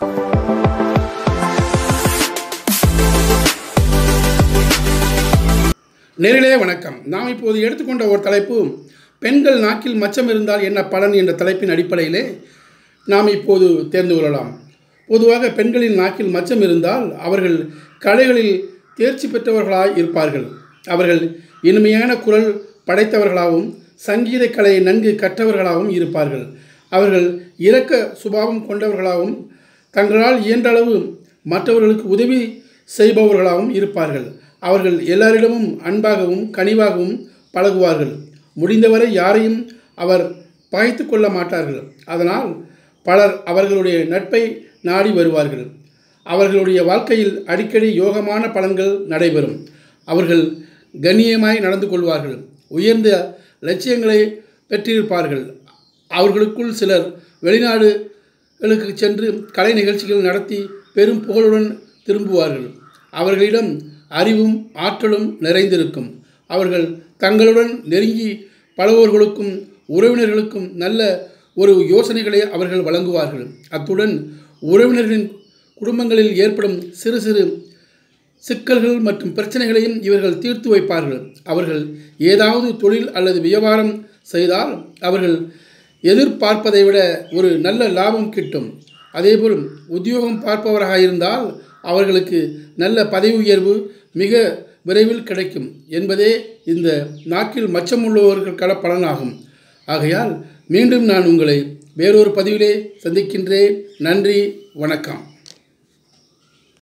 நேரிலே வணக்கம் நாம் இப்போது எடுத்துக்கொண்ட ஒரு தலைப்பு பெண்கள் நாக்கில் மச்சம் இருந்தால் என்ன பலன் என்ற தலைப்பின் அடிப்படையிலே நாம் இப்போது தேர்ந்து கொள்ளலாம் பொதுவாக பெண்களின் நாக்கில் மச்சம் இருந்தால் அவர்கள் கலைகளில் தேர்ச்சி பெற்றவர்களாய் இருப்பார்கள் அவர்கள் இனிமையான குரல் படைத்தவர்களாகவும் சங்கீத கலையை நன்கு கற்றவர்களாகவும் இருப்பார்கள் அவர்கள் இரக்க சுபாவம் கொண்டவர்களாகவும் தங்களால் இயன்றளவு மற்றவர்களுக்கு உதவி செய்பவர்களாகவும் இருப்பார்கள் அவர்கள் எல்லாரிடமும் அன்பாகவும் கனிவாகவும் பழகுவார்கள் முடிந்தவரை யாரையும் அவர் பகைத்து கொள்ள மாட்டார்கள் அதனால் பலர் அவர்களுடைய நட்பை நாடி வருவார்கள் அவர்களுடைய வாழ்க்கையில் அடிக்கடி யோகமான பலன்கள் நடைபெறும் அவர்கள் கண்ணியமாய் நடந்து கொள்வார்கள் உயர்ந்த லட்சியங்களை பெற்றிருப்பார்கள் அவர்களுக்குள் சிலர் வெளிநாடுகளுக்கு சென்று கலை நிகழ்ச்சிகள் நடத்தி பெரும் புகழுடன் திரும்புவார்கள் அவர்களிடம் அறிவும் ஆற்றலும் நிறைந்திருக்கும் அவர்கள் தங்களுடன் நெருங்கி பழகுவர்களுக்கும் உறவினர்களுக்கும் நல்ல ஒரு யோசனைகளை அவர்கள் வழங்குவார்கள் அத்துடன் உறவினர்களின் குடும்பங்களில் ஏற்படும் சிறு சிறு சிக்கல்கள் மற்றும் பிரச்சனைகளையும் இவர்கள் தீர்த்து வைப்பார்கள் அவர்கள் ஏதாவது தொழில் அல்லது வியாபாரம் செய்தால் அவர்கள் எதிர்பார்ப்பதை விட ஒரு நல்ல லாபம் கிட்டும் அதேபோல் உத்தியோகம் பார்ப்பவராக இருந்தால் அவர்களுக்கு நல்ல பதவி உயர்வு மிக விரைவில் கிடைக்கும் என்பதே இந்த நாக்கில் மச்சமுள்ளவர்களுக்கான பலனாகும் ஆகையால் மீண்டும் நான் உங்களை வேறொரு பதிவிலே சந்திக்கின்றேன் நன்றி வணக்கம்